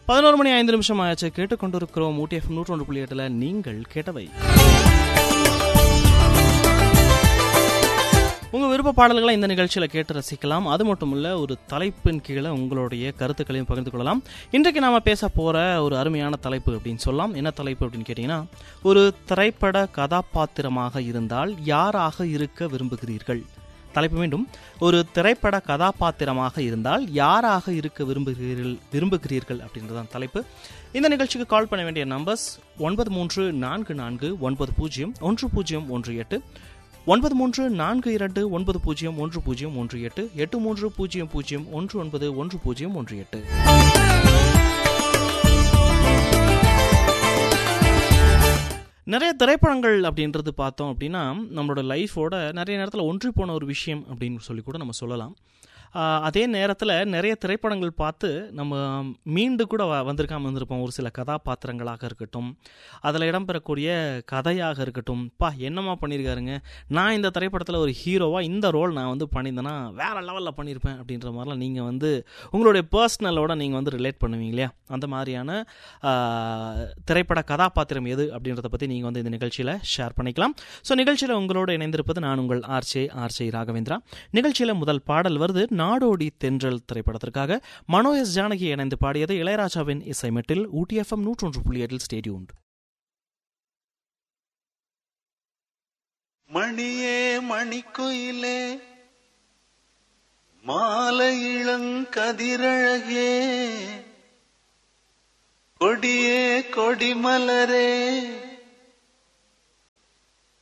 பதினோரு மணி ஐந்து நிமிஷம் ஆயாச்சு கேட்டுக்கொண்டிருக்கிறோம் ஊட்டி எஃப்எம் நூற்றொன்று புள்ளி எட்டுல நீங்கள் கேட்டவை உங்க விருப்ப பாடல்களை இந்த நிகழ்ச்சியில கேட்டு ரசிக்கலாம் அது மட்டும் இல்ல ஒரு தலைப்பின் கீழே உங்களுடைய கருத்துக்களையும் பகிர்ந்து கொள்ளலாம் இன்றைக்கு நாம பேச போற ஒரு அருமையான தலைப்பு அப்படின்னு சொல்லலாம் என்ன தலைப்பு அப்படின்னு கேட்டீங்கன்னா ஒரு திரைப்பட கதாபாத்திரமாக இருந்தால் யாராக இருக்க விரும்புகிறீர்கள் தலைப்பு மீண்டும் ஒரு திரைப்பட கதாபாத்திரமாக இருந்தால் யாராக இருக்க விரும்புகிறீர்கள் விரும்புகிறீர்கள் அப்படின்றதான் தலைப்பு இந்த நிகழ்ச்சிக்கு கால் பண்ண வேண்டிய நம்பர்ஸ் ஒன்பது மூன்று நான்கு நான்கு ஒன்பது பூஜ்ஜியம் ஒன்று பூஜ்ஜியம் ஒன்று எட்டு ஒன்பது மூன்று நான்கு இரண்டு ஒன்பது பூஜ்ஜியம் ஒன்று பூஜ்ஜியம் ஒன்று எட்டு எட்டு மூன்று பூஜ்ஜியம் பூஜ்ஜியம் ஒன்று ஒன்பது ஒன்று பூஜ்ஜியம் ஒன்று எட்டு நிறைய திரைப்படங்கள் அப்படின்றது பார்த்தோம் அப்படின்னா நம்மளோட லைஃபோட நிறைய நேரத்தில் ஒன்றி போன ஒரு விஷயம் அப்படின்னு சொல்லி கூட நம்ம சொல்லலாம் ஆஹ் அதே நேரத்தில் நிறைய திரைப்படங்கள் பார்த்து நம்ம மீண்டு கூட வ- வந்திருக்காம வந்திருப்போம் ஒரு சில கதாபாத்திரங்களாக இருக்கட்டும் அதில் இடம்பெறக்கூடிய கதையாக இருக்கட்டும் பா என்னம்மா பண்ணியிருக்காருங்க நான் இந்த திரைப்படத்தில் ஒரு ஹீரோவாக இந்த ரோல் நான் வந்து பண்ணியிருந்தேன்னா வேற லெவலில் பண்ணியிருப்பேன் அப்படின்ற மாதிரிலாம் நீங்கள் வந்து உங்களுடைய பர்சனலோட நீங்கள் வந்து ரிலேட் பண்ணுவீங்க இல்லையா அந்த மாதிரியான ஆஹ், திரைப்பட கதாபாத்திரம் எது அப்படின்றத பற்றி நீங்கள் வந்து இந்த நிகழ்ச்சியில் ஷேர் பண்ணிக்கலாம் ஸோ நிகழ்ச்சியில் உங்களோட இணைந்திருப்பது நான் உங்கள் ஆர்ச்சே ஆர்ச்சே ராகவேந்திரா நிகழ்ச்சியில் முதல் பாடல் வருது நாடோடி தென்றல் திரைப்படத்திற்காக மனோ எஸ் ஜானகி இணைந்து பாடியது இளையராஜாவின் இசைமெட்டில் ஊட்டி எஃப்எம் நூற்றொன்று புள்ளி எட்டில் ஸ்டேடியூன் மணியே மணிக்குயிலே மாலை இளங்கதிரழகே கொடியே கொடிமலரே